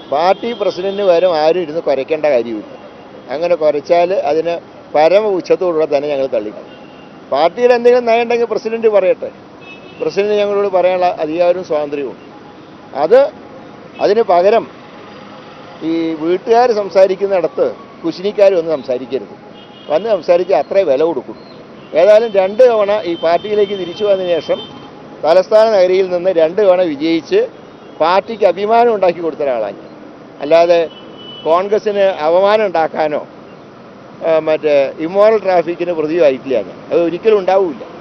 party പ്രസിഡന്റിന് പകരം ആരും ഇരുന്ന് കുരയ്ക്കേണ്ട കാര്യമില്ല അങ്ങനെ കുരച്ചാൽ അതിന് പരമ ഉച്ചത്തോടുകൂടെ തന്നെ ഞങ്ങൾ തള്ളിക്കും പാർട്ടിയിൽ എന്തെങ്കിലും നയം ഉണ്ടെങ്കിൽ പ്രസിഡന്റ് പറയട്ടെ പ്രസിഡന്റ് ഞങ്ങളോട് പറയാനുള്ള അധികാരവും സ്വാതന്ത്ര്യവും അത് അതിന് പകരം ഈ വീട്ടുകാർ സംസാരിക്കുന്നിടത്ത് കുശിനിക്കാർ വന്ന് സംസാരിക്കരുത് വന്ന് സംസാരിച്ച് അത്രേ വില കൊടുക്കും ഏതായാലും രണ്ട് തവണ ഈ പാർട്ടിയിലേക്ക് തിരിച്ചു വന്നതിന് ശേഷം തലസ്ഥാന നഗരിയിൽ നിന്ന് രണ്ട് തവണ വിജയിച്ച് പാർട്ടിക്ക് അഭിമാനം ഉണ്ടാക്കി കൊടുത്ത ഒരാളാണ് ഞാൻ അല്ലാതെ കോൺഗ്രസ്സിന് അവമാനം ഉണ്ടാക്കാനോ ആ, മറ്റേ ഇമ്മോറൽ ട്രാഫിക്കിന് പ്രതിയായിട്ടില്ല ഞാൻ അത് ഒരിക്കലും ഉണ്ടാവില്ല